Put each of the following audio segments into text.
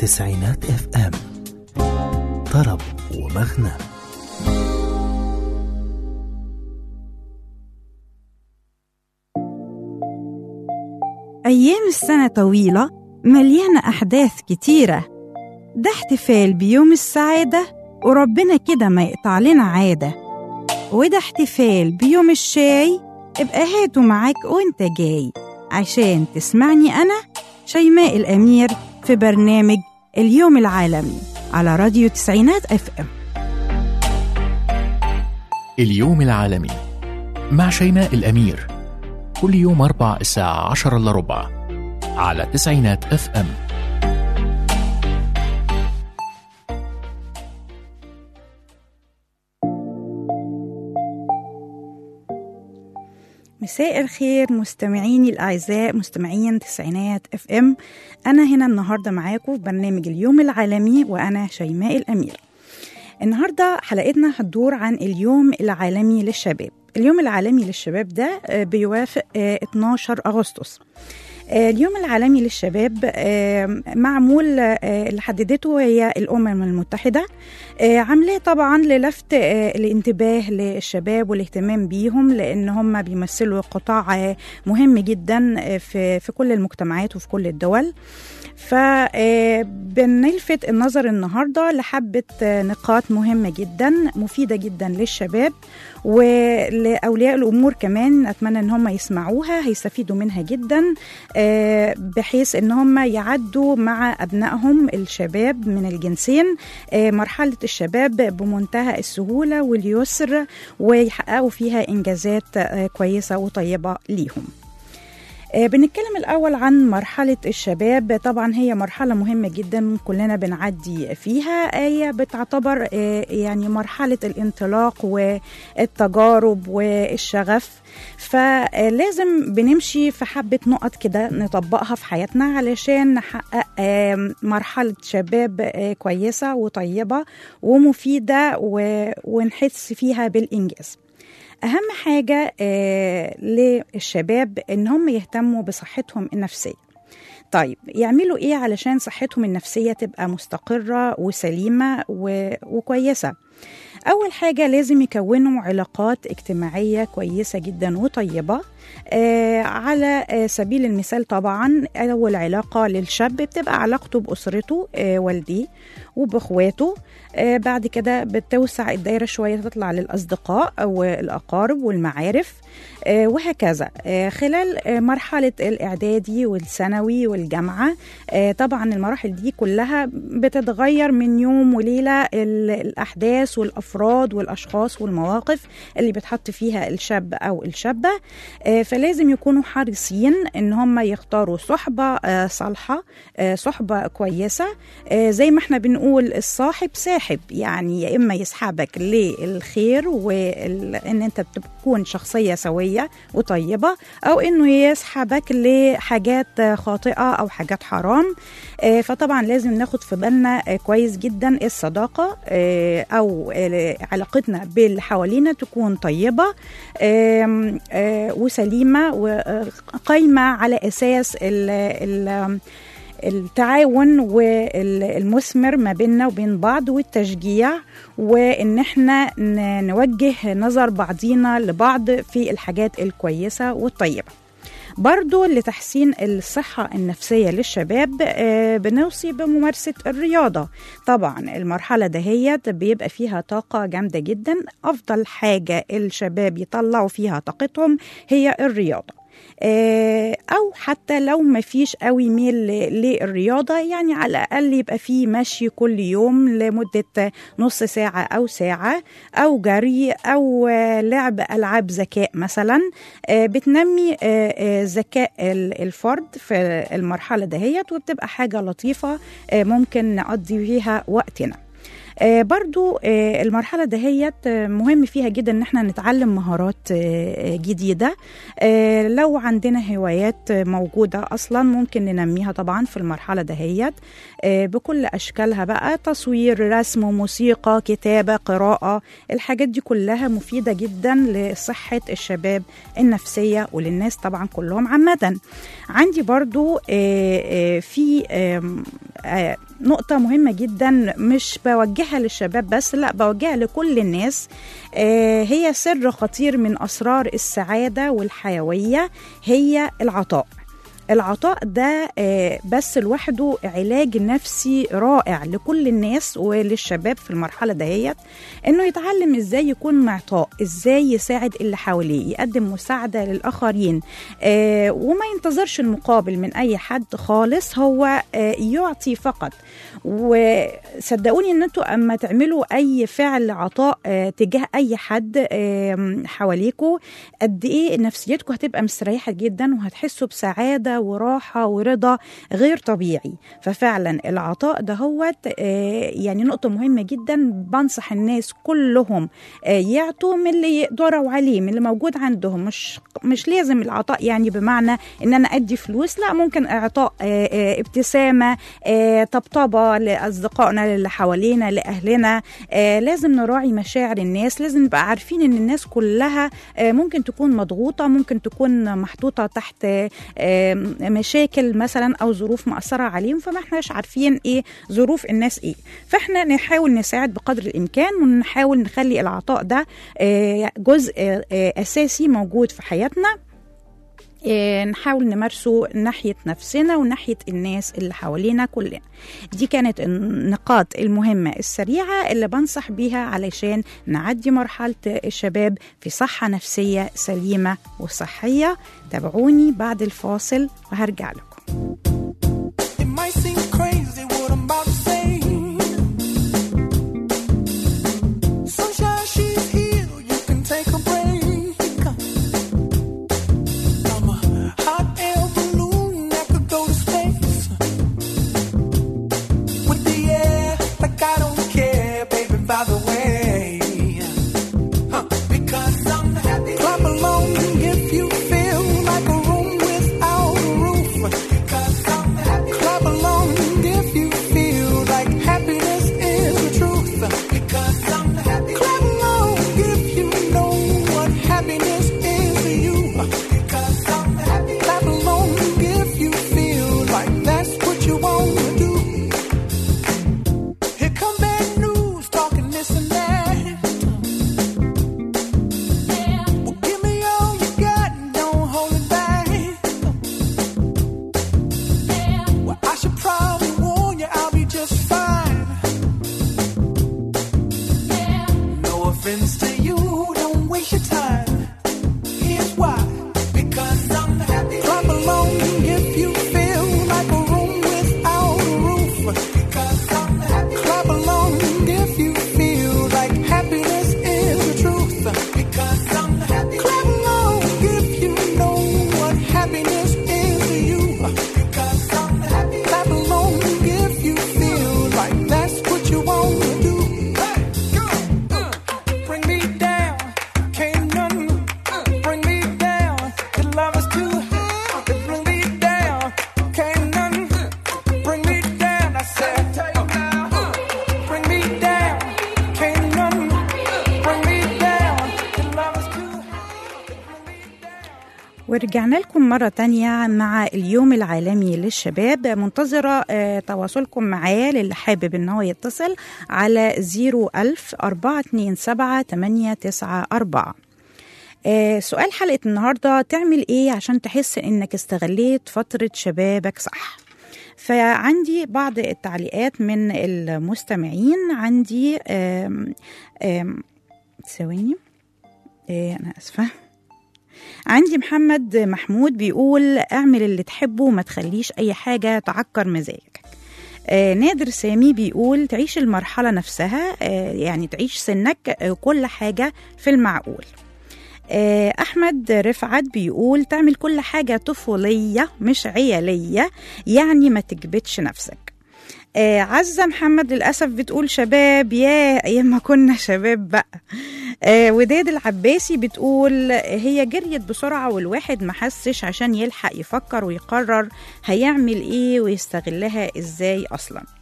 تسعينات اف ام طرب ومغنى أيام السنة طويلة مليانة أحداث كتيرة ده احتفال بيوم السعادة وربنا كده ما يقطع لنا عادة وده احتفال بيوم الشاي ابقى هاته معاك وانت جاي عشان تسمعني أنا شيماء الأمير في برنامج اليوم العالمي على راديو تسعينات اف ام اليوم العالمي مع شيماء الأمير كل يوم أربع الساعة عشر إلا ربع على تسعينات اف ام مساء الخير مستمعيني الأعزاء مستمعين تسعينات اف ام أنا هنا النهاردة معاكم في برنامج اليوم العالمي وأنا شيماء الأمير النهاردة حلقتنا هتدور عن اليوم العالمي للشباب اليوم العالمي للشباب ده آه، بيوافق آه، 12 أغسطس آه، اليوم العالمي للشباب آه، معمول آه، اللي حددته هي الأمم المتحدة آه، عاملاه طبعا للفت آه، الانتباه للشباب والاهتمام بيهم لأن هم بيمثلوا قطاع آه، مهم جدا آه، في في كل المجتمعات وفي كل الدول فبنلفت النظر النهارده لحبه آه، نقاط مهمه جدا مفيده جدا للشباب ولاولياء الامور كمان اتمنى ان هم يسمعوها هيستفيدوا منها جدا آه، بحيث ان هم يعدوا مع ابنائهم الشباب من الجنسين آه، مرحله الشباب بمنتهى السهوله واليسر ويحققوا فيها انجازات آه، كويسه وطيبه ليهم آه، بنتكلم الأول عن مرحلة الشباب طبعا هي مرحلة مهمة جدا كلنا بنعدي فيها هي بتعتبر آه، يعني مرحلة الانطلاق والتجارب والشغف فلازم بنمشي في حبة نقط كده نطبقها في حياتنا علشان نحقق آه، مرحلة شباب آه، كويسة وطيبة ومفيدة و- ونحس فيها بالإنجاز أهم حاجة آه للشباب إن هم يهتموا بصحتهم النفسية طيب يعملوا إيه علشان صحتهم النفسية تبقى مستقرة وسليمة و... وكويسة أول حاجة لازم يكونوا علاقات اجتماعية كويسة جدا وطيبة آه على آه سبيل المثال طبعا أول علاقة للشاب بتبقى علاقته بأسرته آه والديه وبإخواته آه بعد كده بتوسع الدايرة شوية تطلع للأصدقاء والأقارب والمعارف آه وهكذا آه خلال آه مرحلة الإعدادي والثانوي والجامعة آه طبعا المراحل دي كلها بتتغير من يوم وليلة ال- الأحداث والأفراد والأشخاص والمواقف اللي بتحط فيها الشاب أو الشابة آه فلازم يكونوا حريصين إن هم يختاروا صحبة آه صالحة آه صحبة كويسة آه زي ما احنا بنقول الصاحب ساحب يعني يا إما يسحبك للخير وإن أنت تكون شخصية سوية وطيبة أو إنه يسحبك لحاجات خاطئة أو حاجات حرام آه، فطبعا لازم ناخد في بالنا آه، كويس جدا الصداقة آه، أو آه، علاقتنا باللي حوالينا تكون طيبة آم، آه، وسليمة وقايمة على أساس ال ال التعاون والمثمر ما بيننا وبين بعض والتشجيع وان احنا ن- نوجه نظر بعضينا لبعض في الحاجات الكويسه والطيبه برضو لتحسين الصحة النفسية للشباب آه، بنوصي بممارسة الرياضة طبعا المرحلة دهيت بيبقى فيها طاقة جامدة جدا أفضل حاجة الشباب يطلعوا فيها طاقتهم هي الرياضة آه، او حتى لو ما فيش قوي ميل ل- للرياضه يعني على الاقل يبقى فيه مشي كل يوم لمده نص ساعه او ساعه او جري او آه، لعب العاب ذكاء مثلا آه، بتنمي آه، آه، ذكاء ال- الفرد في المرحله دهيت وبتبقى حاجه لطيفه آه، ممكن نقضي فيها وقتنا آه، برضو آه، المرحلة دهيت آه، مهم فيها جدا ان احنا نتعلم مهارات آه، جديدة آه، لو عندنا هوايات آه، موجودة اصلا ممكن ننميها طبعا في المرحلة دهيت آه، بكل اشكالها بقى تصوير رسم موسيقى كتابة قراءة الحاجات دي كلها مفيدة جدا لصحة الشباب النفسية وللناس طبعا كلهم عامة عندي برضو آه، آه، في آم، آه، نقطة مهمة جدا مش بوجهها للشباب بس لا بوجهها لكل الناس آه، هي سر خطير من أسرار السعادة والحيوية هي العطاء العطاء ده آه، بس لوحده علاج نفسي رائع لكل الناس وللشباب في المرحلة دهيت انه يتعلم ازاي يكون معطاء ازاي يساعد اللي حواليه يقدم مساعدة للآخرين آه، وما ينتظرش المقابل من أي حد خالص هو آه، يعطي فقط وصدقوني ان انتوا اما تعملوا اي فعل عطاء آه، تجاه اي حد آم، حواليكوا قد ايه نفسيتكم هتبقى مستريحه جدا وهتحسوا بسعاده وراحه ورضا غير طبيعي ففعلا العطاء ده هو يعني نقطه مهمه جدا بنصح الناس كلهم آه، يعطوا من اللي يقدروا عليه من اللي موجود عندهم مش مش لازم العطاء يعني بمعنى ان انا ادي فلوس لا ممكن اعطاء آه، آه، ابتسامه آه، طبطبه لاصدقائنا اللي حوالينا لاهلنا آه، لازم نراعي مشاعر الناس لازم نبقى عارفين ان الناس كلها آه، ممكن تكون مضغوطه ممكن تكون محطوطه تحت آه، مشاكل مثلا او ظروف مأثره عليهم فما احناش عارفين ايه ظروف الناس ايه فاحنا نحاول نساعد بقدر الامكان ونحاول نخلي العطاء ده آه، جزء آه، اساسي موجود في حياتنا آه، نحاول نمارسه ناحية نفسنا وناحية الناس اللي حوالينا كلنا دي كانت النقاط المهمة السريعة اللي بنصح بيها علشان نعدي مرحلة الشباب في صحة نفسية سليمة وصحية تابعوني بعد الفاصل وهرجع لكم It might seem crazy what I'm about to say. Sunshine, she's here. You can take a break. I'm a hot air balloon that could go to space. With the air, like I don't care, baby, by the way. Huh, Because I'm happy. Clap along if you feel like a room without a roof. Because I'm happy. Clap along if you feel like happiness is the truth. Because I'm happy. Clap along if you know what happiness is to you. Because I'm happy. Clap along if you feel like that's what you want to do. Here come bad news, talking this and that. Well, give me all you got and don't hold it back. Well, I should probably warn you, I'll be just fine. No offense to you, don't waste your time. Here's why. Because I'm happy. Clap along if you feel like a room without a roof. Because I'm happy. Clap along if you feel like happiness is the truth. Because I'm happy. Clap along if you know what happiness is to you. Because I'm happy. Clap along if you feel like that's what you want to do. Hey, go. Uh, bring me down. Can't none bring me down. The love is too high. Bring me down. Can't none bring me down. I said, bring me down. Can't none bring me down. The love is too ورجعنا لكم مرة تانية مع اليوم العالمي للشباب منتظرة آه، تواصلكم معايا للي حابب ان هو يتصل على 01000 427 894 آه، سؤال حلقة النهاردة تعمل ايه عشان تحس انك استغليت فترة شبابك صح فعندي بعض التعليقات من المستمعين عندي آم، آم، ثواني آه، انا اسفه عندي محمد محمود بيقول اعمل اللي تحبه وما تخليش اي حاجه تعكر مزاجك آه نادر سامي بيقول تعيش المرحله نفسها آه يعني تعيش سنك آه كل حاجه في المعقول آه، أحمد رفعت بيقول تعمل كل حاجة طفولية مش عيالية يعني ما تكبتش نفسك آه، عزة محمد للأسف بتقول شباب يا أيام ما كنا شباب بقى آه، وداد العباسي بتقول هي جريت بسرعة والواحد ما حسش عشان يلحق يفكر ويقرر هيعمل ايه ويستغلها ازاي اصلا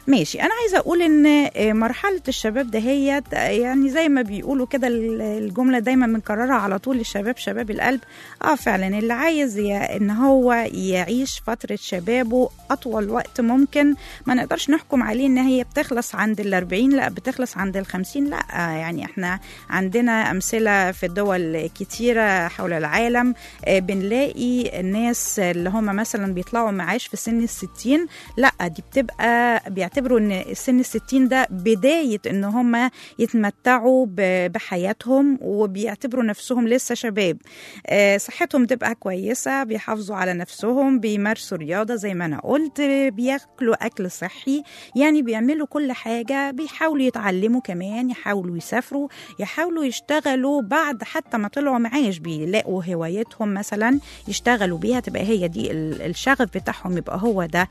ماشي انا عايزه اقول ان آه، مرحله الشباب دهيت آه، يعني زي ما بيقولوا كده ال- الجمله دايما بنكررها على طول الشباب شباب القلب اه فعلا اللي عايز ي- ان هو يعيش فتره شبابه اطول وقت ممكن ما نقدرش نحكم عليه ان هي بتخلص عند الأربعين لا بتخلص عند الخمسين لا آه، يعني احنا عندنا امثله في دول كتيره حول العالم آه، بنلاقي الناس اللي هم مثلا بيطلعوا معاش في سن الستين لا دي بتبقى بيعتبروا ان سن الستين ده بداية ان هم يتمتعوا ب- بحياتهم وبيعتبروا نفسهم لسه شباب آه، صحتهم تبقى كويسة بيحافظوا على نفسهم بيمارسوا رياضة زي ما انا قلت آه، بياكلوا اكل صحي يعني بيعملوا كل حاجة بيحاولوا يتعلموا كمان يحاولوا يسافروا يحاولوا يشتغلوا بعد حتى ما طلعوا معاش بيلاقوا هوايتهم مثلا يشتغلوا بيها تبقى هي دي ال- الشغف بتاعهم يبقى هو ده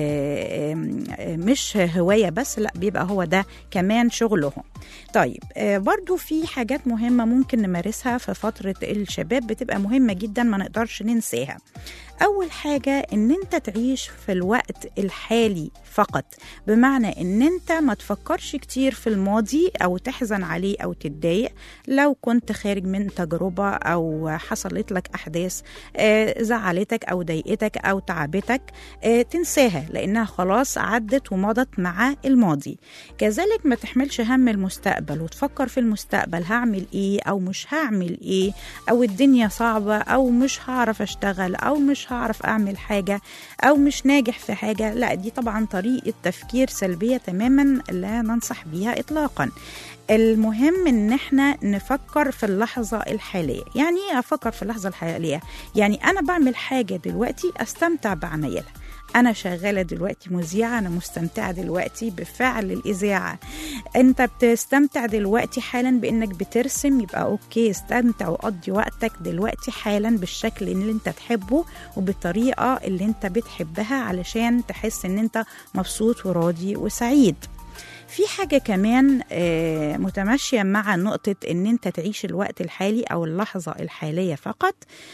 آه، آم، آه، مش هواية بس لا بيبقى هو ده كمان شغلهم طيب آه، برضو في حاجات مهمة ممكن نمارسها في فترة الشباب بتبقى مهمة جدا ما نقدرش ننساها أول حاجة إن أنت تعيش في الوقت الحالي فقط بمعنى إن أنت ما تفكرش كتير في الماضي أو تحزن عليه أو تتضايق لو كنت خارج من تجربة أو حصلت لك أحداث آه، زعلتك أو ضايقتك أو تعبتك آه، تنساها لأنها خلاص عدت ومضت مع الماضي كذلك ما تحملش هم المستقبل وتفكر في المستقبل هعمل إيه أو مش هعمل إيه أو الدنيا صعبة أو مش هعرف أشتغل أو مش هعرف أعمل حاجة أو مش ناجح في حاجة لا دي طبعا طريقة تفكير سلبية تماما لا ننصح بيها إطلاقا المهم ان احنا نفكر في اللحظة الحالية يعني ايه افكر في اللحظة الحالية يعني انا بعمل حاجة دلوقتي استمتع بعملها أنا شغالة دلوقتي مذيعة أنا مستمتعة دلوقتي بفعل الإذاعة أنت بتستمتع دلوقتي حالا بإنك بترسم يبقى أوكي استمتع وقضي وقتك دلوقتي حالا بالشكل اللي أنت تحبه وبالطريقة اللي أنت بتحبها علشان تحس إن أنت مبسوط وراضي وسعيد في حاجة كمان آه، متماشية مع نقطة إن أنت تعيش الوقت الحالي أو اللحظة الحالية فقط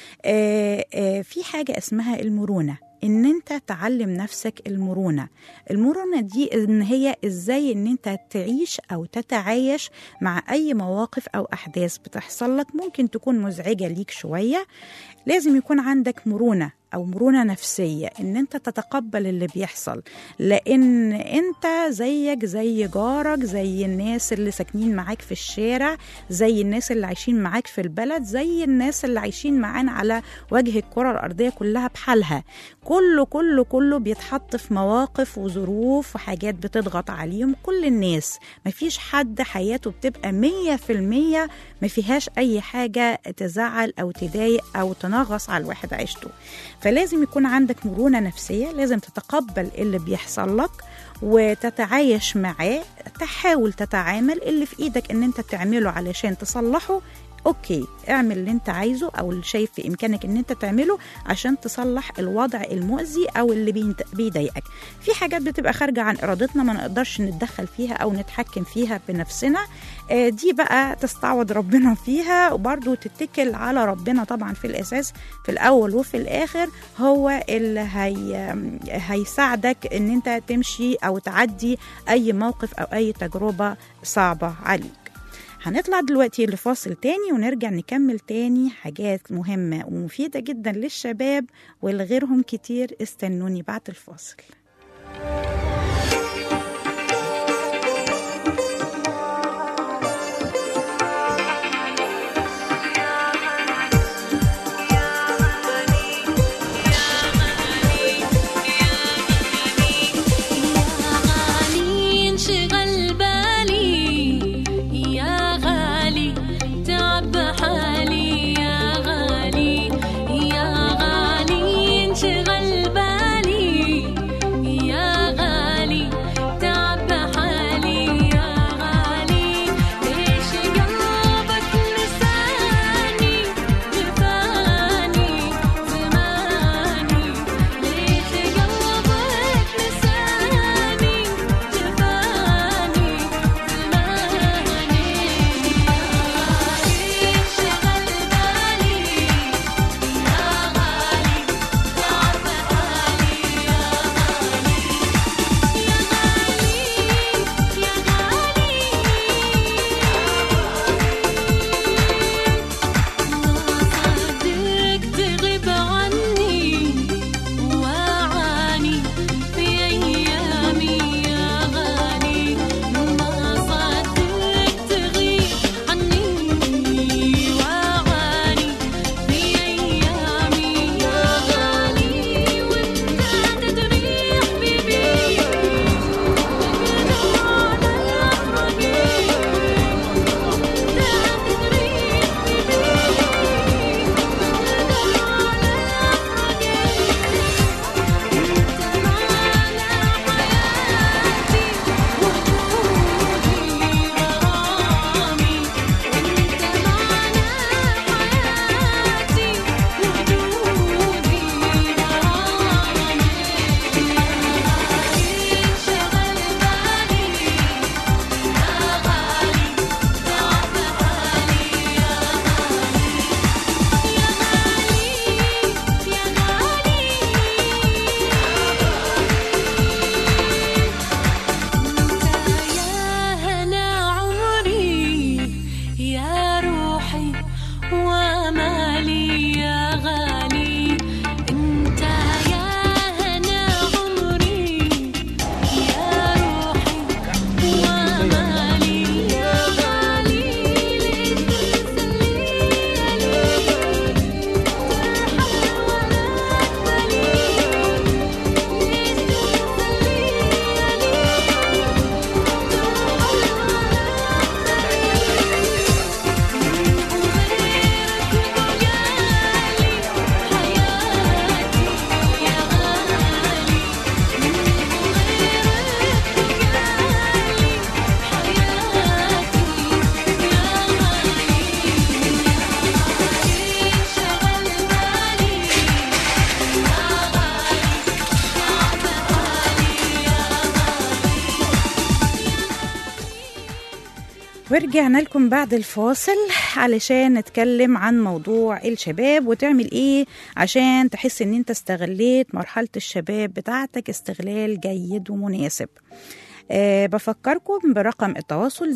آه، آه، في حاجة اسمها المرونة ان انت تعلم نفسك المرونه المرونه دي ان هي ازاي ان انت تعيش او تتعايش مع اي مواقف او احداث بتحصل لك ممكن تكون مزعجه ليك شويه لازم يكون عندك مرونه او مرونه نفسيه ان انت تتقبل اللي بيحصل لان انت زيك زي جارك زي الناس اللي ساكنين معاك في الشارع زي الناس اللي عايشين معاك في البلد زي الناس اللي عايشين معانا على وجه الكره الارضيه كلها بحالها كله كله كله بيتحط في مواقف وظروف وحاجات بتضغط عليهم كل الناس مفيش حد حياته بتبقى مية في المية ما فيهاش أي حاجة تزعل أو تضايق أو تنغص على الواحد عيشته فلازم يكون عندك مرونة نفسية لازم تتقبل اللي بيحصل لك وتتعايش معاه تحاول تتعامل اللي في ايدك ان انت تعمله علشان تصلحه اوكي اعمل اللي انت عايزه او اللي شايف في امكانك ان انت تعمله عشان تصلح الوضع المؤذي او اللي بينت- بيضايقك في حاجات بتبقى خارجه عن ارادتنا ما نقدرش نتدخل فيها او نتحكم فيها بنفسنا آه، دي بقى تستعوض ربنا فيها وبرضه تتكل على ربنا طبعا في الاساس في الاول وفي الاخر هو اللي هي هيساعدك ان انت تمشي او تعدي اي موقف او اي تجربه صعبه عليك هنطلع دلوقتي لفاصل تاني ونرجع نكمل تاني حاجات مهمة ومفيدة جدا للشباب ولغيرهم كتير استنوني بعد الفاصل غالي انشغل بالي يا غالي تعب حالي يا غالي يا غالي انشغل بالي يا غالي ورجعنا لكم بعد الفاصل علشان نتكلم عن موضوع الشباب وتعمل ايه عشان تحس ان انت استغليت مرحلة الشباب بتاعتك استغلال جيد ومناسب أه بفكركم برقم التواصل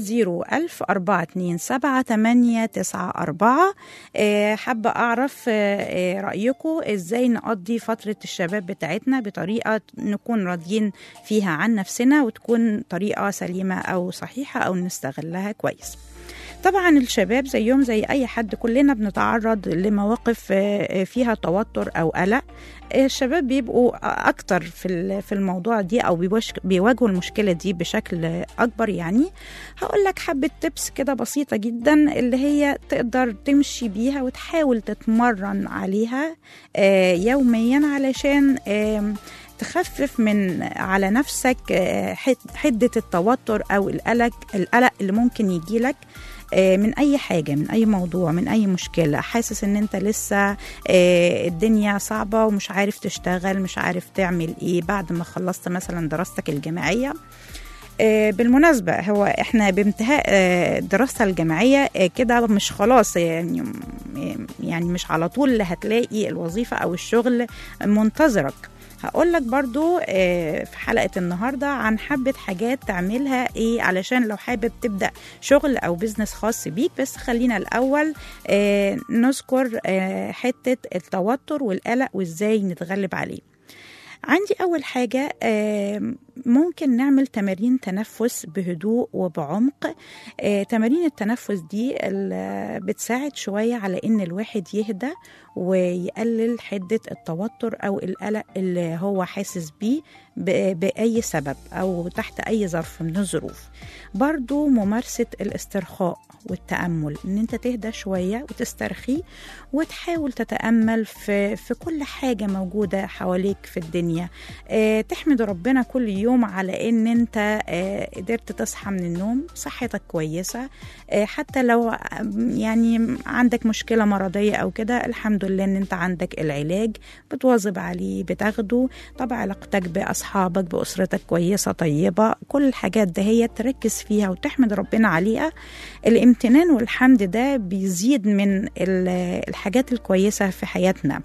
010427894 أه حابة أعرف أه رأيكم إزاي نقضي فترة الشباب بتاعتنا بطريقة نكون راضيين فيها عن نفسنا وتكون طريقة سليمة أو صحيحة أو نستغلها كويس طبعا الشباب زيهم زي اي حد كلنا بنتعرض لمواقف آه، فيها توتر او قلق الشباب بيبقوا اكتر في ال- في الموضوع دي او بيوش- بيواجهوا المشكله دي بشكل اكبر يعني هقول لك حبه تبس كده بسيطه جدا اللي هي تقدر تمشي بيها وتحاول تتمرن عليها آه، يوميا علشان آم، تخفف من على نفسك آه، حد- حده التوتر او القلق القلق اللي ممكن يجيلك آه، من اي حاجه من اي موضوع من اي مشكله حاسس ان انت لسه آه، الدنيا صعبه ومش عارف تشتغل مش عارف تعمل ايه بعد ما خلصت مثلا دراستك الجامعيه آه، بالمناسبة هو احنا بانتهاء آه، الدراسة الجامعية آه، كده مش خلاص يعني يعني مش على طول هتلاقي الوظيفة أو الشغل منتظرك هقول لك برضو آه، في حلقة النهاردة عن حبة حاجات تعملها ايه علشان لو حابب تبدأ شغل أو بزنس خاص بيك بس خلينا الأول آه، نذكر آه، حتة التوتر والقلق وازاي نتغلب عليه عندي أول حاجة آم، ممكن نعمل تمارين تنفس بهدوء وبعمق آه، تمارين التنفس دي ال- بتساعد شوية على إن الواحد يهدى ويقلل حدة التوتر أو القلق اللي هو حاسس بيه ب- بأي سبب أو تحت أي ظرف من الظروف برضو ممارسة الاسترخاء والتأمل إن أنت تهدى شوية وتسترخي وتحاول تتأمل في, في كل حاجة موجودة حواليك في الدنيا آه، تحمد ربنا كل يوم على إن أنت آه، قدرت تصحى من النوم صحتك كويسة آه، حتى لو آم، يعني عندك مشكلة مرضية أو كده الحمد لله إن أنت عندك العلاج بتواظب عليه بتاخده طبعا علاقتك بأصحابك بأسرتك كويسة طيبة كل الحاجات ده هي تركز فيها وتحمد ربنا عليها الامتنان والحمد ده بيزيد من ال- الحاجات الكويسة في حياتنا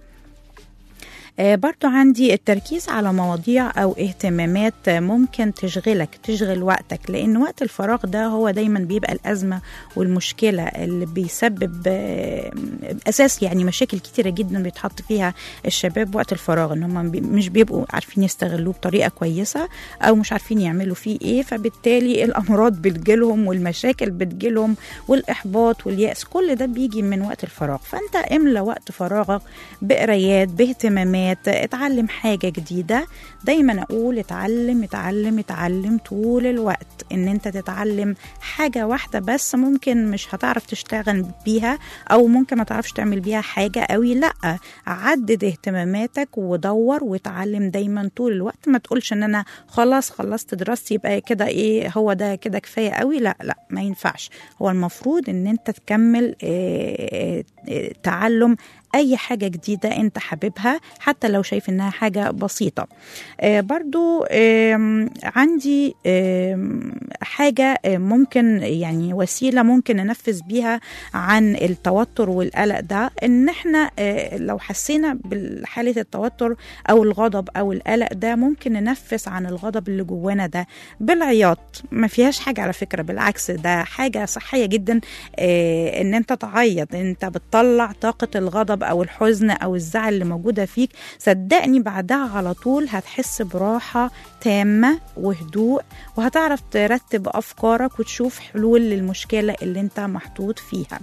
آه، برضو عندي التركيز على مواضيع أو اهتمامات آه، ممكن تشغلك تشغل وقتك لأن وقت الفراغ ده هو دايما بيبقى الأزمة والمشكلة اللي بيسبب آه، أساس يعني مشاكل كتيرة جدا بيتحط فيها الشباب وقت الفراغ إن هم بي- مش بيبقوا عارفين يستغلوه بطريقة كويسة أو مش عارفين يعملوا فيه إيه فبالتالي الأمراض بتجيلهم والمشاكل بتجيلهم والإحباط واليأس كل ده بيجي من وقت الفراغ فأنت املى وقت فراغك بقرايات باهتمامات اتعلم حاجة جديدة دايما أقول اتعلم اتعلم اتعلم طول الوقت إن أنت تتعلم حاجة واحدة بس ممكن مش هتعرف تشتغل بيها أو ممكن ما تعرفش تعمل بيها حاجة قوي لأ عدد اهتماماتك ودور وتعلم دايما طول الوقت ما تقولش ان انا خلاص خلصت دراستي يبقى كده ايه هو ده كده كفايه قوي لا لا ما ينفعش هو المفروض ان انت تكمل آه، آه، تعلم اي حاجه جديده انت حاببها حتى لو شايف انها حاجه بسيطه آه، برضو آم، عندي آم، حاجه آه، ممكن يعني وسيله ممكن ننفذ بيها عن التوتر والقلق ده ان احنا آه، لو حسينا بحاله التوتر او الغضب او القلق ده ممكن ننفس عن الغضب اللي جوانا ده بالعياط ما فيهاش حاجه على فكره بالعكس ده حاجه صحيه جدا آه، ان انت تعيط انت بتطلع طاقه الغضب او الحزن او الزعل اللي موجوده فيك صدقني بعدها على طول هتحس براحه تامه وهدوء وهتعرف ترتب افكارك وتشوف حلول للمشكله اللي انت محطوط فيها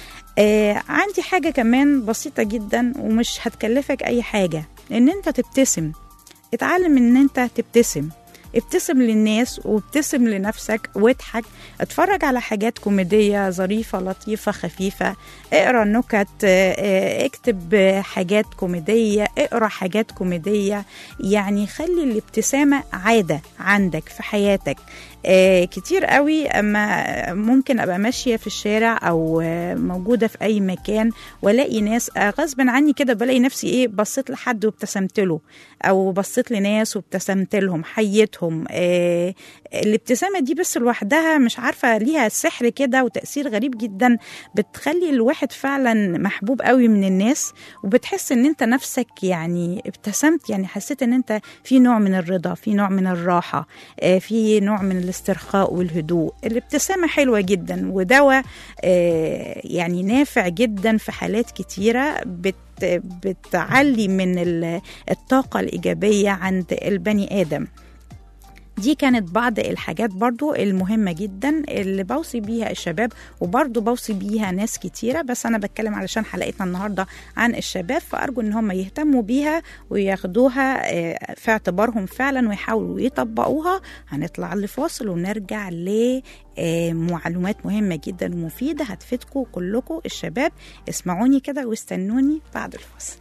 آه عندي حاجة كمان بسيطة جدا ومش هتكلفك أي حاجة إن أنت تبتسم اتعلم إن أنت تبتسم ابتسم للناس وابتسم لنفسك واضحك اتفرج على حاجات كوميدية ظريفة لطيفة خفيفة اقرا نكت اه، اه، اكتب اه، حاجات كوميدية اقرا حاجات كوميدية يعني خلي الابتسامة عادة عندك في حياتك آه كتير قوي اما ممكن ابقى ماشيه في الشارع او آه موجوده في اي مكان والاقي ناس آه غصب عني كده بلاقي نفسي ايه بصيت لحد وابتسمت له او بصيت لناس وابتسمت لهم حيتهم حياتهم آه، الابتسامة دي بس لوحدها مش عارفة ليها سحر كده وتأثير غريب جدا بتخلي الواحد فعلا محبوب قوي من الناس وبتحس ان انت نفسك يعني ابتسمت يعني حسيت ان انت في نوع من الرضا في نوع من الراحة آه، في نوع من الاسترخاء والهدوء الابتسامة حلوة جدا ودواء آه، يعني نافع جدا في حالات كتيرة بت بتعلي من ال- الطاقة الإيجابية عند البني آدم دي كانت بعض الحاجات برضو المهمة جدا اللي بوصي بيها الشباب وبرضو بوصي بيها ناس كتيرة بس أنا بتكلم علشان حلقتنا النهاردة عن الشباب فأرجو إن هم يهتموا بيها وياخدوها آه، في اعتبارهم فعلا ويحاولوا يطبقوها هنطلع لفاصل ونرجع ل آه، معلومات مهمة جدا ومفيدة هتفيدكم كلكم الشباب اسمعوني كده واستنوني بعد الفاصل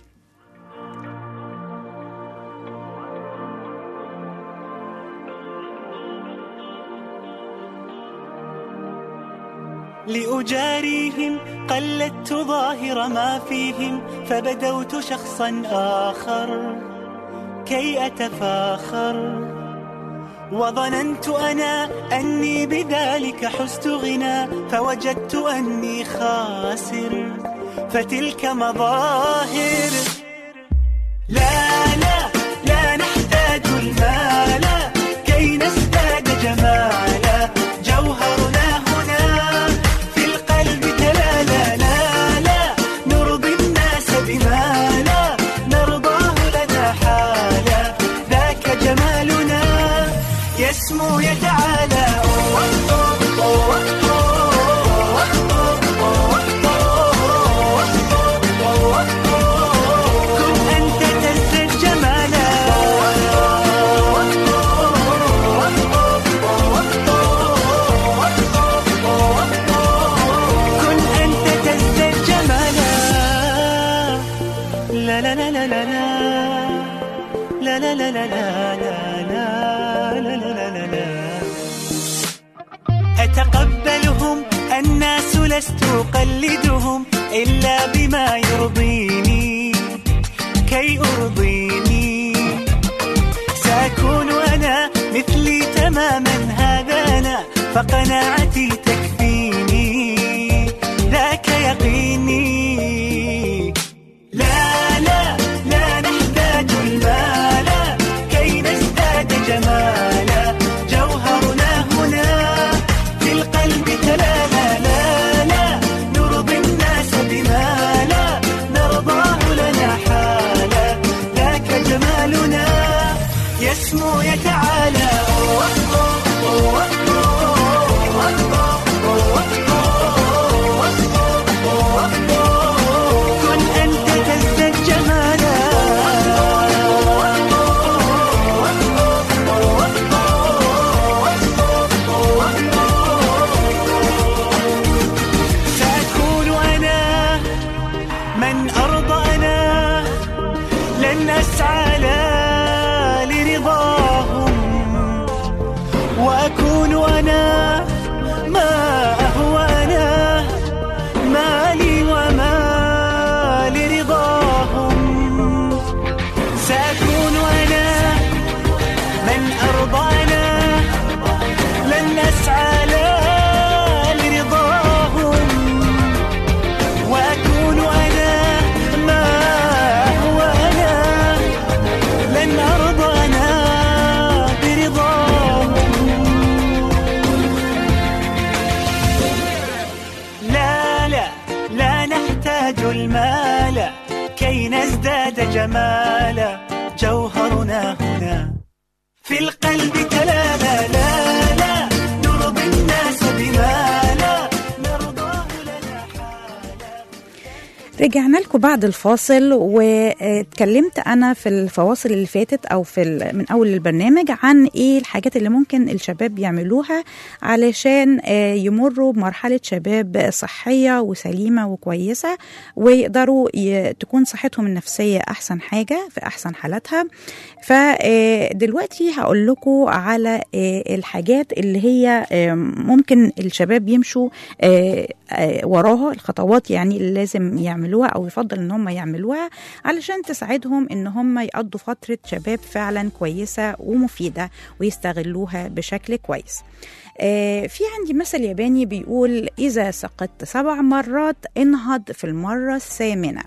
لأجاريهم قلدت ظاهر ما فيهم فبدوت شخصا آخر كي أتفاخر وظننت أنا أني بذلك حزت غنى فوجدت أني خاسر فتلك مظاهر لا لا لا نحتاج المال كي نزداد جمالا جوهرنا هنا في القلب تلالا لا لا نرضي الناس بما لا نرضاه لنا حالا ذاك جمالنا يسمو يتعالى كن أنت تزداد جمالا كن أنت تزداد جمالا لا لا لا لا لا لا لا لا لا لا لا لا لا لا لا لا أتقبلهم الناس لست أقلدهم إلا بما يرضيني كي أرضيني سأكون أنا مثلي تماما هذا أنا فقناعتي تكفيني ذاك يقيني لا لا لا نحتاج المال كي نزداد جمالا جوهرنا هنا في القلب تلالا لا لا نرضي الناس بما لا نرضاه لنا حالا ذاك جمالنا يسمو يتعالى كن أنت تزداد جمالا سأكون أنا من أرضى أنا لن أسعى لا لرضاهم وأكون أنا ما أهوى أنا ما لي وما لرضاهم سأكون أنا من أرضى أنا لن أسعى لا لرضاهم وأكون أنا ما هو أنا لن أرضى أنا برضاهم لا لا لا نحتاج المال كي نزداد جمالا جوهرنا هنا في القلب تلالا لا لا نرضي الناس بما لا نرضاه لنا حالا رجعنا لكم بعد الفاصل واتكلمت انا في الفواصل اللي فاتت او في ال- من اول البرنامج عن ايه الحاجات اللي ممكن الشباب يعملوها علشان آه، يمروا بمرحله شباب صحيه وسليمه وكويسه ويقدروا ي- تكون صحتهم النفسيه احسن حاجه في احسن حالاتها فدلوقتي هقول لكم على آه، الحاجات اللي هي آه، ممكن الشباب يمشوا آه، آه، وراها الخطوات يعني اللي لازم يعملوها يعملوها او يفضل ان هم يعملوها علشان تساعدهم ان هم يقضوا فتره شباب فعلا كويسه ومفيده ويستغلوها بشكل كويس آه، في عندي مثل ياباني بيقول إذا سقطت سبع مرات انهض في المرة الثامنة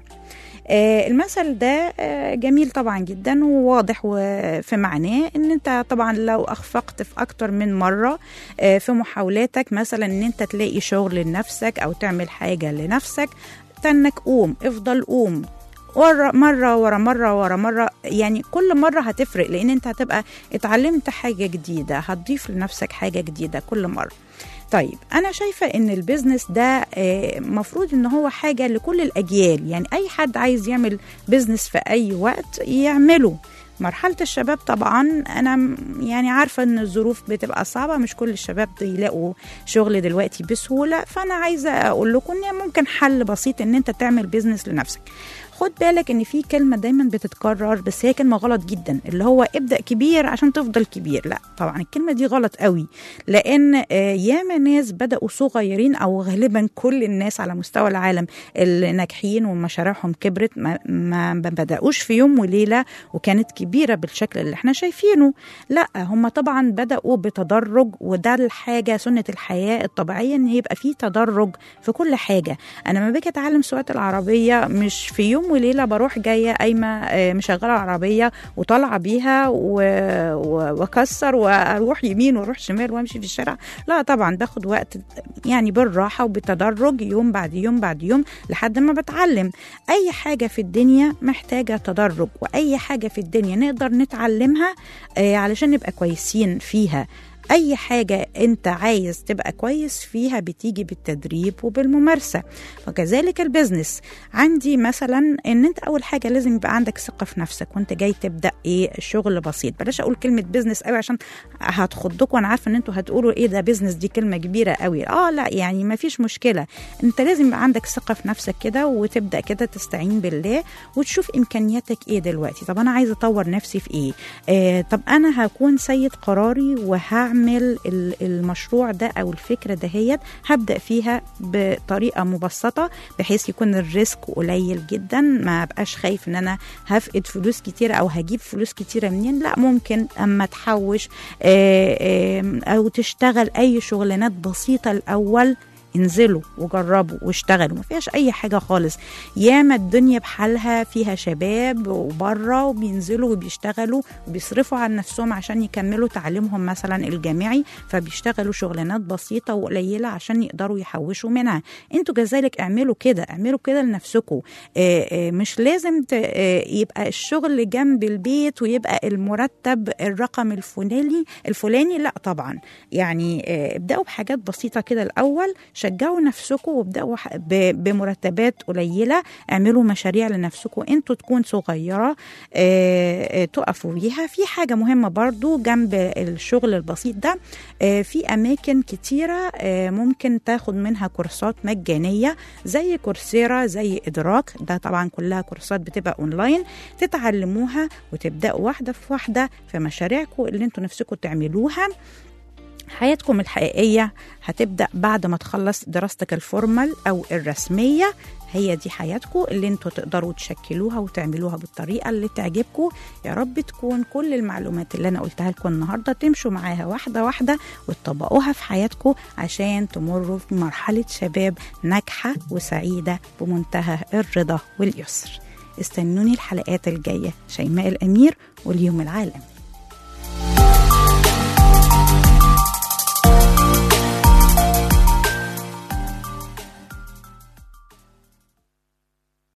آه، المثل ده آه، جميل طبعا جدا وواضح و- في معناه ان انت طبعا لو اخفقت في اكتر من مره آه، في محاولاتك مثلا ان انت تلاقي شغل لنفسك او تعمل حاجه لنفسك تنك قوم افضل قوم ورا مرة ورا مرة ورا مرة يعني كل مرة هتفرق لأن أنت هتبقى اتعلمت حاجة جديدة هتضيف لنفسك حاجة جديدة كل مرة طيب أنا شايفة إن البيزنس ده آه، مفروض إن هو حاجة لكل الأجيال يعني أي حد عايز يعمل بيزنس في أي وقت يعمله مرحلة الشباب طبعا أنا م- يعني عارفة إن الظروف بتبقى صعبة مش كل الشباب يلاقوا شغل دلوقتي بسهولة فأنا عايزة أقول لكم إن ممكن حل بسيط إن أنت تعمل بيزنس لنفسك خد بالك ان في كلمه دايما بتتكرر بس هي كلمه غلط جدا اللي هو ابدا كبير عشان تفضل كبير لا طبعا الكلمه دي غلط قوي لان آه، ياما ناس بداوا صغيرين او غالبا كل الناس على مستوى العالم اللي ناجحين ومشاريعهم كبرت ما, ما ما بداوش في يوم وليله وكانت كبيره بالشكل اللي احنا شايفينه لا هم طبعا بداوا بتدرج وده الحاجه سنه الحياه الطبيعيه ان يبقى في تدرج في كل حاجه انا لما باجي اتعلم سواقه العربيه مش في يوم وليله بروح جايه قايمه آه، مشغله العربيه وطالعه بيها و- و- واكسر واروح يمين واروح شمال وامشي في الشارع لا طبعا باخد وقت يعني بالراحه وبالتدرج يوم بعد يوم بعد يوم لحد ما بتعلم اي حاجه في الدنيا محتاجه تدرج واي حاجه في الدنيا نقدر نتعلمها آه، علشان نبقى كويسين فيها اي حاجه انت عايز تبقى كويس فيها بتيجي بالتدريب وبالممارسه وكذلك البيزنس عندي مثلا ان انت اول حاجه لازم يبقى عندك ثقه في نفسك وانت جاي تبدا ايه شغل بسيط بلاش اقول كلمه بيزنس قوي عشان هتخضكم وانا عارفه ان انتوا هتقولوا ايه ده بيزنس دي كلمه كبيره قوي اه لا يعني ما فيش مشكله انت لازم يبقى عندك ثقه في نفسك كده وتبدا كده تستعين بالله وتشوف امكانياتك ايه دلوقتي طب انا عايزه اطور نفسي في ايه آه طب انا هكون سيد قراري وهعمل ال- المشروع ده او الفكره دهيت هبدا فيها بطريقه مبسطه بحيث يكون الريسك قليل جدا ما بقاش خايف ان انا هفقد فلوس كتيره او هجيب فلوس كتيره منين لا ممكن اما تحوش آه، آه، او تشتغل اي شغلانات بسيطه الاول انزلوا وجربوا واشتغلوا ما فيهاش اي حاجه خالص ياما الدنيا بحالها فيها شباب وبره وبينزلوا وبيشتغلوا وبيصرفوا عن نفسهم عشان يكملوا تعليمهم مثلا الجامعي فبيشتغلوا شغلانات بسيطه وقليله عشان يقدروا يحوشوا منها انتوا كذلك اعملوا كده اعملوا كده لنفسكم آه، آه، مش لازم ت- آه، يبقى الشغل جنب البيت ويبقى المرتب الرقم الفلاني الفلاني لا طبعا يعني آه، ابداوا بحاجات بسيطه كده الاول شجعوا نفسكم وابداوا ح- ب- بمرتبات قليله اعملوا مشاريع لنفسكم انتوا تكون صغيره آه، آه، تقفوا بيها في حاجه مهمه برضو جنب الشغل البسيط ده آه، في اماكن كتيره آه، ممكن تاخد منها كورسات مجانيه زي كورسيرا زي ادراك ده طبعا كلها كورسات بتبقى اونلاين تتعلموها وتبداوا واحده في واحده في مشاريعكم اللي انتوا نفسكم تعملوها حياتكم الحقيقية هتبدأ بعد ما تخلص دراستك الفورمال أو الرسمية هي دي حياتكم اللي انتوا تقدروا تشكلوها وتعملوها بالطريقة اللي تعجبكم يا رب تكون كل المعلومات اللي أنا قلتها لكم النهاردة تمشوا معاها واحدة واحدة وتطبقوها في حياتكم عشان تمروا في مرحلة شباب ناجحة وسعيدة بمنتهى الرضا واليسر استنوني الحلقات الجاية شيماء الأمير واليوم العالمي